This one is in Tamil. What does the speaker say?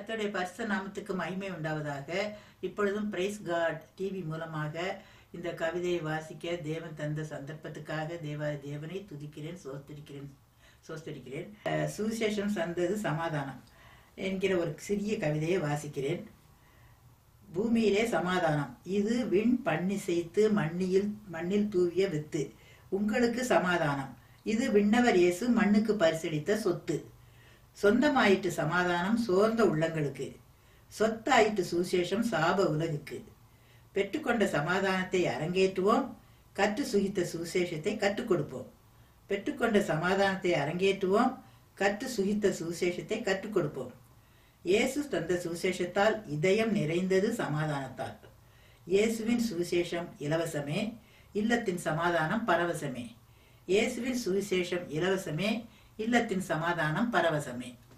கர்த்தருடைய பரிசு நாமத்துக்கு மகிமை உண்டாவதாக இப்பொழுதும் பிரைஸ் காட் டிவி மூலமாக இந்த கவிதையை வாசிக்க தேவன் தந்த சந்தர்ப்பத்துக்காக தேவ தேவனை துதிக்கிறேன் சோஸ்தரிக்கிறேன் சோஸ்தரிக்கிறேன் அஹ், சுவிசேஷம் சந்தது சமாதானம் என்கிற ஒரு சிறிய கவிதையை வாசிக்கிறேன் பூமியிலே சமாதானம் இது விண் பண்ணிசைத்து மண்ணில் மண்ணில் தூவிய வித்து உங்களுக்கு சமாதானம் இது விண்ணவர் இயேசு மண்ணுக்கு பரிசளித்த சொத்து சொந்தமாயிட்டு சமாதானம் சோர்ந்த உள்ளங்களுக்கு சொத்தாயிட்டு சுவிசேஷம் சாப உலகுக்கு பெற்றுக்கொண்ட சமாதானத்தை அரங்கேற்றுவோம் கற்று சுகித்த சுவிசேஷத்தை கற்றுக் கொடுப்போம் பெற்றுக்கொண்ட சமாதானத்தை அரங்கேற்றுவோம் கற்று சுகித்த சுவிசேஷத்தை கற்றுக் கொடுப்போம் இயேசு தந்த சுவிசேஷத்தால் இதயம் நிறைந்தது சமாதானத்தால் இயேசுவின் சுவிசேஷம் இலவசமே இல்லத்தின் சமாதானம் பரவசமே இயேசுவின் சுவிசேஷம் இலவசமே இல்லத்தின் சமாதானம் பரவசமே